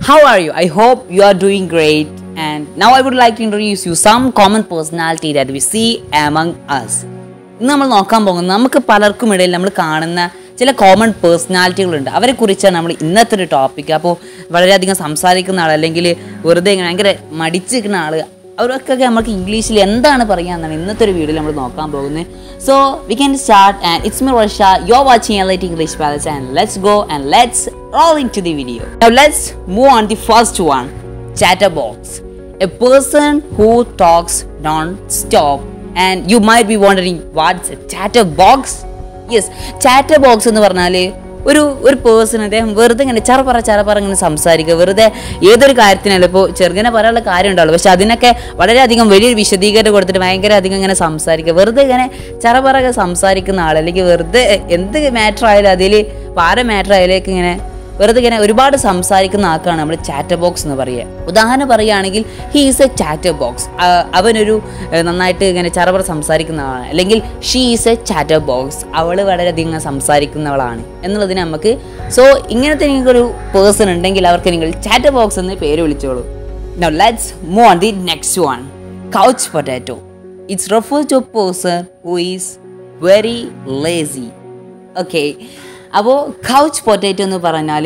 How are you? I hope you are doing great. And now I would like to introduce you some common personality that we see among us. ഇന്ന് നമ്മൾ നോക്കാൻ പോകുന്നത് നമുക്ക് പലർക്കും ഇടയിൽ നമ്മൾ കാണുന്ന ചില കോമൺ പേഴ്സണാലിറ്റികളുണ്ട് അവരെ കുറിച്ചാണ് നമ്മൾ ഇന്നത്തെ ഒരു ടോപ്പിക് അപ്പോൾ വളരെയധികം സംസാരിക്കുന്ന ആൾ അല്ലെങ്കിൽ വെറുതെ ഇങ്ങനെ ഭയങ്കര മടിച്ച് നിൽക്കുന്ന ആൾ അവർക്കൊക്കെ നമുക്ക് ഇംഗ്ലീഷിൽ എന്താണ് പറയുക എന്നാണ് ഇന്നത്തെ ഒരു വീഡിയോയിൽ നമ്മൾ നോക്കാൻ പോകുന്നത് so we can start and it's me Varsha you are watching elite English palace and let's go and let's roll into the video. Now let's move on the first one, chatterbox. A person who talks non-stop. And you might be wondering what's a chatterbox? Yes, chatterbox എന്ന് പറഞ്ഞാൽ ഒരു ഒരു person അദ്ദേഹം വെറുതെ ഇങ്ങനെ ചറപറ ചറപറ ഇങ്ങനെ സംസാരിക്കുക വെറുതെ ഏതൊരു കാര്യത്തിനല്ല ഇപ്പോൾ ചെറുങ്ങനെ പറയാനുള്ള കാര്യം ഉണ്ടാവുള്ളൂ പക്ഷെ അതിനൊക്കെ വളരെയധികം വലിയൊരു വിശദീകരണം കൊടുത്തിട്ട് ഭയങ്കര അധികം ഇങ്ങനെ സംസാരിക്കുക വെറുതെ ഇങ്ങനെ ചറപറ സംസാരിക്കുന്ന ആൾ അല്ലെങ്കിൽ വെറുതെ എന്ത് മാറ്റർ ആയാലും അതിൽ പാര മാറ്റർ ആയാലേക്ക് ഇങ്ങനെ വെറുതെ ഇങ്ങനെ ഒരുപാട് സംസാരിക്കുന്ന ആൾക്കാണ് നമ്മൾ ചാറ്റർ ബോക്സ് എന്ന് പറയുക ഉദാഹരണം പറയുകയാണെങ്കിൽ he is a chatterbox അവനൊരു ഏഹ്, നന്നായിട്ട് ഇങ്ങനെ ചറപറ സംസാരിക്കുന്ന ആളാണ് അല്ലെങ്കിൽ she is a chatterbox അവൾ വളരെയധികം സംസാരിക്കുന്നവളാണ് എന്നുള്ളതിന് നമുക്ക് സോ ഇങ്ങനത്തെ നിങ്ങൾക്കൊരു പേഴ്സൺ ഉണ്ടെങ്കിൽ അവർക്ക് നിങ്ങൾ ചാറ്റർ ബോക്സ് എന്ന് പേര് വിളിച്ചോളൂ Now let's move on the next one. Couch potato. It's referred to a person who is very lazy. Okay അപ്പോൾ കൗച്ച് പൊറ്റേറ്റോ എന്ന് പറഞ്ഞാൽ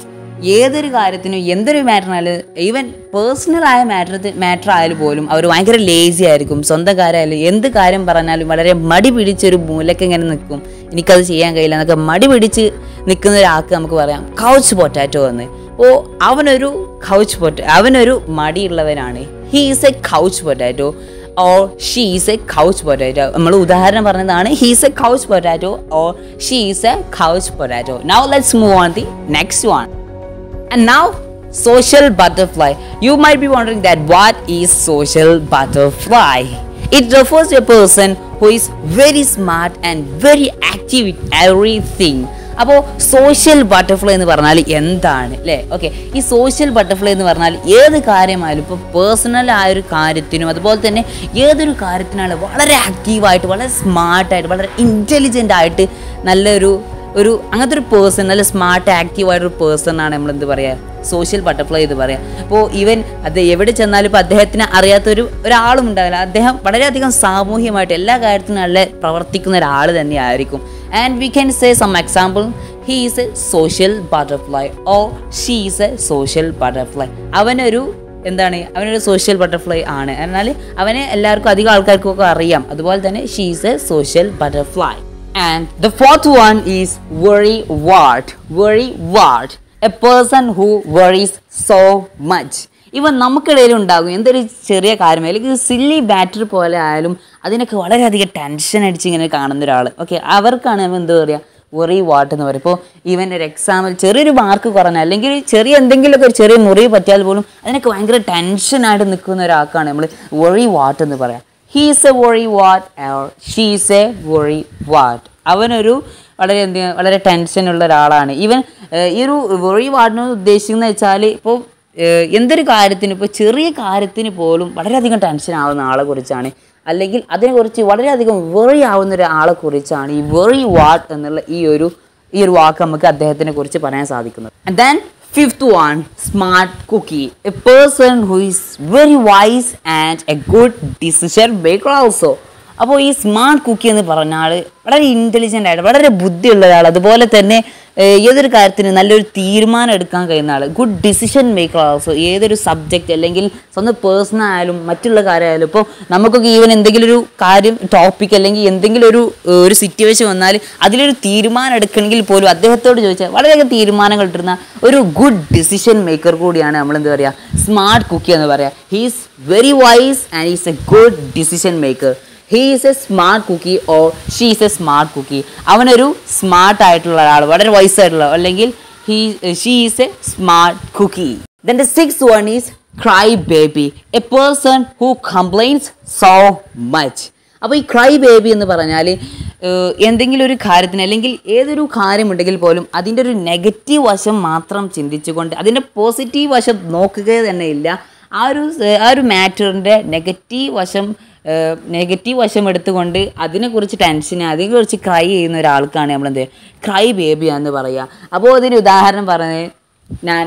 ഏതൊരു കാര്യത്തിനും എന്തൊരു മാറ്ററിനാലും ഈവൻ പേഴ്സണലായ മാറ്റർ മാറ്റർ ആയാലും പോലും അവർ ഭയങ്കര ലേസി ആയിരിക്കും സ്വന്തം കാര്യമായാലും എന്ത് കാര്യം പറഞ്ഞാലും വളരെ മടി പിടിച്ചൊരു മൂലക്ക് ഇങ്ങനെ നിൽക്കും എനിക്കത് ചെയ്യാൻ കഴിയില്ല എന്നൊക്കെ മടി പിടിച്ച് നിൽക്കുന്ന ഒരാൾക്ക് നമുക്ക് പറയാം കൗച്ച് പൊറ്റാറ്റോ എന്ന് അപ്പോൾ അവനൊരു കൗച്ച് പൊറ്റ അവനൊരു മടിയുള്ളവനാണ് he is a couch potato or she is a couch potato നമ്മൾ ഉദാഹരണം പറഞ്ഞതാണ് he's a couch potato or she is a couch potato now let's move on the next one And now, social butterfly. You might be wondering that what is social butterfly? It refers to a person who is very smart and very active in everything. അപ്പോൾ social butterfly എന്ന് പറഞ്ഞാൽ എന്താണ് അല്ലേ okay ഈ social butterfly എന്ന് പറഞ്ഞാൽ ഏത് കാര്യമായാലും ഇപ്പോൾ പേഴ്സണൽ ആയ ഒരു കാര്യത്തിനും അതുപോലെ തന്നെ ഏതൊരു കാര്യത്തിനാണ് വളരെ ആക്റ്റീവായിട്ട് വളരെ സ്മാർട്ടായിട്ട് വളരെ ഇൻ്റലിജൻ്റ് ആയിട്ട് നല്ലൊരു ഒരു അങ്ങനത്തെ ഒരു പേഴ്സൺ നല്ല സ്മാർട്ട് ആക്റ്റീവ് ആയിട്ടൊരു പേഴ്സൺ ആണ് നമ്മൾ എന്ത് പറയുക സോഷ്യൽ ബട്ടർഫ്ലൈ എന്ന് പറയാം അപ്പോൾ ഈവൻ അത് എവിടെ ചെന്നാലും ഇപ്പോൾ അദ്ദേഹത്തിന് അറിയാത്തൊരു ഒരാളും ഉണ്ടാവില്ല അദ്ദേഹം വളരെയധികം സാമൂഹ്യമായിട്ട് എല്ലാ കാര്യത്തിനും നല്ല പ്രവർത്തിക്കുന്ന ഒരാൾ തന്നെയായിരിക്കും and we can say some example he is a social butterfly or she is a social butterfly അവനൊരു എന്താണ് അവനൊരു സോഷ്യൽ ബട്ടർഫ്ലൈ ആണ് എന്നാൽ അവനെ എല്ലാവർക്കും അധികം ആൾക്കാർക്കും ഒക്കെ അറിയാം അതുപോലെ തന്നെ she's a social butterfly and the fourth one is worrywart worrywart a person who worries so much ഇവ നമുക്കിടയിൽ ഉണ്ടാകും എന്തൊരു ചെറിയ കാര്യം അല്ലെങ്കിൽ സില്ലി ബാറ്റർ പോലെ ആയാലും അതിനൊക്കെ വളരെയധികം ടെൻഷൻ അടിച്ച് ഇങ്ങനെ കാണുന്ന ഒരാൾ ഓക്കെ അവർക്കാണ് നമ്മൾ എന്താ പറയുക വെറി വാട്ട് എന്ന് പറയും ഇപ്പോൾ ഈവൻ ഒരു എക്സാമിൽ ചെറിയൊരു മാർക്ക് കുറഞ്ഞ അല്ലെങ്കിൽ ഒരു ചെറിയ എന്തെങ്കിലുമൊക്കെ ഒരു ചെറിയ മുറിവ് പറ്റിയാൽ പോലും അതിനൊക്കെ ഭയങ്കര ടെൻഷനായിട്ട് നിൽക്കുന്ന ഒരാൾക്കാണ് നമ്മൾ വെറി വാട്ട് എന്ന് പറയാം he's a worrywart she's a worrywart അവനൊരു വളരെ എന്ത് വളരെ ടെൻഷനുള്ള ഒരാളാണ് ഈവൻ ഈ ഒരു വെറി വാട്ടിന് ഉദ്ദേശിക്കുന്നത് വെച്ചാൽ ഇപ്പോൾ എന്തൊരു കാര്യത്തിന് ഇപ്പോൾ ചെറിയ കാര്യത്തിന് പോലും വളരെയധികം ടെൻഷൻ ആവുന്ന ആളെ കുറിച്ചാണ് അല്ലെങ്കിൽ അതിനെക്കുറിച്ച് വളരെയധികം വെറി ആവുന്ന ഒരാളെ കുറിച്ചാണ് ഈ വെറി വാട്ട് എന്നുള്ള ഈ ഒരു ഈ ഒരു വാക്ക് നമുക്ക് അദ്ദേഹത്തിനെ കുറിച്ച് പറയാൻ സാധിക്കുന്നത് and then fifth one smart cookie a person who is very wise and a good decision maker also അപ്പോൾ ഈ സ്മാർട്ട് കുക്കി എന്ന് പറഞ്ഞാൽ വളരെ ഇൻ്റലിജൻ്റ് ആയിട്ട് വളരെ ബുദ്ധിയുള്ള ഒരാൾ അതുപോലെ തന്നെ ഏഹ്, ഏതൊരു കാര്യത്തിന് നല്ലൊരു തീരുമാനം എടുക്കാൻ കഴിയുന്ന ആൾ ഗുഡ് ഡിസിഷൻ മേക്കർ ഓൾസോ ഏതൊരു സബ്ജക്റ്റ് അല്ലെങ്കിൽ സ്വന്തം പേഴ്സൺ ആയാലും മറ്റുള്ള കാര്യമായാലും ഇപ്പോൾ നമുക്കൊക്കെ ഈവൻ എന്തെങ്കിലും ഒരു കാര്യം ടോപ്പിക് അല്ലെങ്കിൽ എന്തെങ്കിലും ഒരു ഏഹ്, ഒരു സിറ്റുവേഷൻ വന്നാൽ അതിലൊരു തീരുമാനം എടുക്കണമെങ്കിൽ പോലും അദ്ദേഹത്തോട് ചോദിച്ചാൽ വളരെയധികം തീരുമാനങ്ങൾ ഇട്ടിരുന്ന ഒരു ഗുഡ് ഡിസിഷൻ മേക്കർ കൂടിയാണ് നമ്മൾ എന്താ പറയുക സ്മാർട്ട് കുക്കി എന്ന് പറയുക he's very wise and is a good decision maker he is a smart cookie or she is a smart cookie അവനൊരു സ്മാർട്ട് ആയിട്ടുള്ള ഒരാൾ വളരെ വൈസ് ആയിട്ടുള്ള അല്ലെങ്കിൽ he she is a smart cookie then the six one is cry baby a person who complains so much അപ്പോൾ ഈ cry baby എന്ന് പറഞ്ഞാൽ ഏഹ്, എന്തെങ്കിലും ഒരു കാര്യത്തിന് അല്ലെങ്കിൽ ഏതൊരു കാര്യമുണ്ടെങ്കിൽ പോലും അതിൻ്റെ ഒരു നെഗറ്റീവ് വശം മാത്രം ചിന്തിച്ചുകൊണ്ട് അതിൻ്റെ പോസിറ്റീവ് വശം നോക്കുക തന്നെ ഇല്ല ആ ഒരു ഏഹ്, ആ ഒരു മാറ്ററിൻ്റെ നെഗറ്റീവ് വശം നെഗറ്റീവ് വശം എടുത്തുകൊണ്ട് അതിനെക്കുറിച്ച് ടെൻഷൻ അതിനെക്കുറിച്ച് ക്രൈ ചെയ്യുന്ന ഒരാൾക്കാണ് നമ്മളെന്ത് ക്രൈ ബേബി എന്ന് പറയുക അപ്പോൾ അതിന് ഉദാഹരണം പറഞ്ഞത് ഞാൻ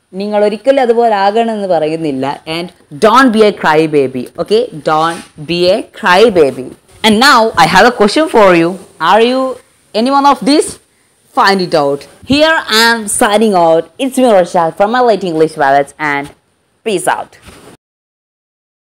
നിങ്ങൾ ഒരിക്കലും അതുപോലെ ആകണമെന്ന് പറയുന്നില്ല and don't be a cry baby okay don't be a cry baby and now I have a question for you are you any one of these find it out. Here I am signing out. It's me Rashad from my late English Ballads and peace out.